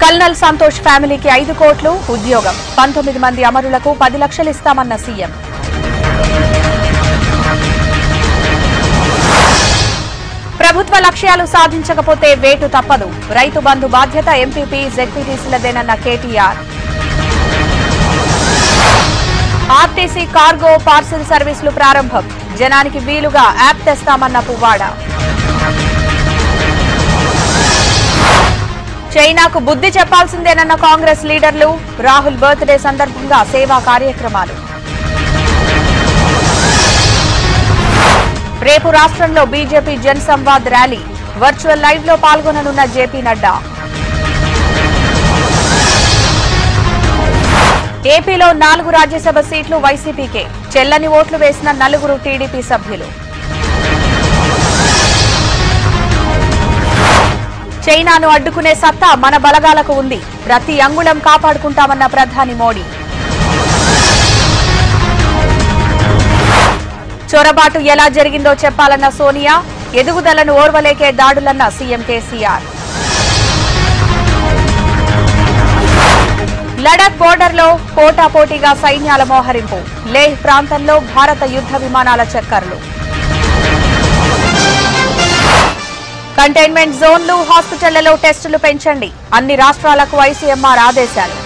colonel Santosh ఫ్యామిలీకి ఐదు కోట్లు ఉద్యోగం పంతొమ్మిది మంది అమరులకు పది లక్షలు ఇస్తామన్న సీఎం ప్రభుత్వ లక్ష్యాలు సాధించకపోతే వేటు తప్పదు రైతు బంధు బాధ్యత ఎంపీపీ జెడ్పీటీసీలదేనన్న కేటీఆర్ ఆర్టీసీ కార్గో పార్సిల్ సర్వీసులు ప్రారంభం జనానికి వీలుగా యాప్ తెస్తామన్న పువ్వాడ చైనాకు బుద్ధి చెప్పాల్సిందేనన్న కాంగ్రెస్ లీడర్లు రాహుల్ బర్త్డే సందర్భంగా సేవా కార్యక్రమాలు రేపు రాష్ట్రంలో BJP Jan Samvad rally virtual live లో పాల్గొననున్న జేపీ నడ్డా ఏపీలో నాలుగు రాజ్యసభ సీట్లు వైసీపీకే చెల్లని ఓట్లు వేసిన నలుగురు టీడీపీ సభ్యులు చైనాను అడ్డుకునే సత్తా మన బలగాలకు ఉంది ప్రతి అంగుళం కాపాడుకుంటామన్న ప్రధాని మోడీ చొరబాటు ఎలా జరిగిందో చెప్పాలన్న సోనియా ఎదుగుదలను ఓర్వలేకే దాడులన్న సీఎం కేసీఆర్ లడక్ బోర్డర్లో పోటాపోటీగా సైన్యాల మోహరింపు లేహ్ ప్రాంతంలో భారత యుద్ధ విమానాల చక్కర్లు కంటైన్మెంట్ జోన్లు హాస్పిటళ్లలో టెస్టులు పెంచండి అన్ని రాష్ట్రాలకు ఐసీఎంఆర్ ఆదేశాలు